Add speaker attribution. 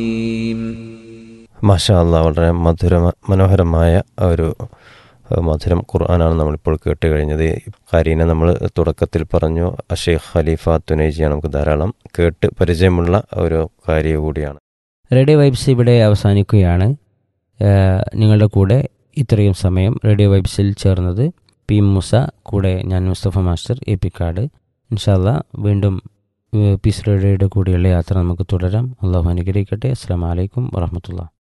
Speaker 1: മാഷാ അല്ലാ വളരെ മധുര മനോഹരമായ ഒരു ഏഹ്, മധുരം ഖുർആനാണ് നമ്മളിപ്പോൾ കേട്ട് കഴിഞ്ഞത് കാരീനെ നമ്മൾ തുടക്കത്തിൽ പറഞ്ഞു അഷേഖ് ഖലീഫ തുനൈജിയാണ് നമുക്ക് ധാരാളം കേട്ട് പരിചയമുള്ള ഒരു കാര്യ കൂടിയാണ്
Speaker 2: റേഡിയോ വൈബ്സ് ഇവിടെ അവസാനിക്കുകയാണ് ഏഹ് നിങ്ങളുടെ കൂടെ ഇത്രയും സമയം റേഡിയോ വൈബ്സിൽ ചേർന്നത് പി മൂസ കൂടെ ഞാൻ Musthafa master A P card ഇൻഷാല്ല വീണ്ടും ഏഹ് പീസ് റേഡിയോയുടെ കൂടെയുള്ള യാത്ര നമുക്ക് തുടരാം അള്ളാഹു അനുഗ്രഹിക്കട്ടെ അസ്സാം വലൈക്കും വാഹമത്തുള്ള